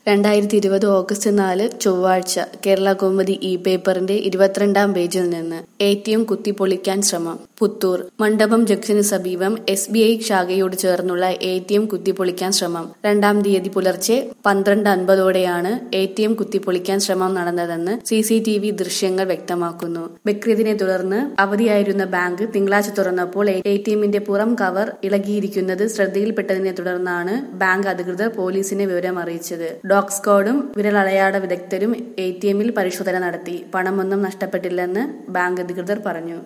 രണ്ടായിരത്തി ഇരുപത് ഓഗസ്റ്റ് നാല് ചൊവ്വാഴ്ച കേരള കൗമുദി ഇ പേപ്പറിന്റെ ഇരുപത്തിരണ്ടാം പേജിൽ നിന്ന് എ ടി എം കുത്തിപ്പൊളിക്കാൻ ശ്രമം പുത്തൂർ മണ്ഡപം ജംഗ്ഷന് സമീപം എസ് ബി ഐ ശാഖയോട് ചേർന്നുള്ള എ ടി എം കുത്തിപ്പൊളിക്കാൻ ശ്രമം രണ്ടാം തീയതി പുലർച്ചെ പന്ത്രണ്ട് അൻപതോടെയാണ് എ ടി എം കുത്തിപ്പൊളിക്കാൻ ശ്രമം നടന്നതെന്ന് സി സി ടി വി ദൃശ്യങ്ങൾ വ്യക്തമാക്കുന്നു ബക്രീദിനെ തുടർന്ന് അവധിയായിരുന്ന ബാങ്ക് തിങ്കളാഴ്ച തുറന്നപ്പോൾ എ ടി എമ്മിന്റെ പുറം കവർ ഇളകിയിരിക്കുന്നത് ശ്രദ്ധയിൽപ്പെട്ടതിനെ തുടർന്നാണ് ബാങ്ക് അധികൃതർ പോലീസിനെ വിവരം അറിയിച്ചത് ഡോഗ് സ്ക്വാഡും വിരലടയാള വിദഗ്ധരും എ ടി എമ്മിൽ പരിശോധന നടത്തി പണമൊന്നും നഷ്ടപ്പെട്ടില്ലെന്ന് ബാങ്ക് അധികൃതർ പറഞ്ഞു